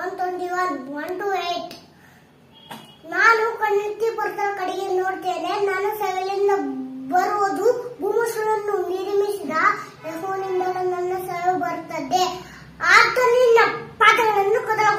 one twenty one one two eight ನಾನು ಕಣ್ಣೆತ್ತಿ ಬರ್ತಾ ಕಡೆಗೆ ನೋಡ್ತೇನೆ ನಾನು ಸೆವೆಲಿಂದ ಬರುವುದು ಭೂಮಸುರನ್ನು ನಿರ್ಮಿಸಿದ ಯಹೋನಿಂದ ನನ್ನ ಸೆವೆ ಬರುತ್ತದೆ ಆತನಿಂದ ಪಾಠಗಳನ್ನು ಕದಲ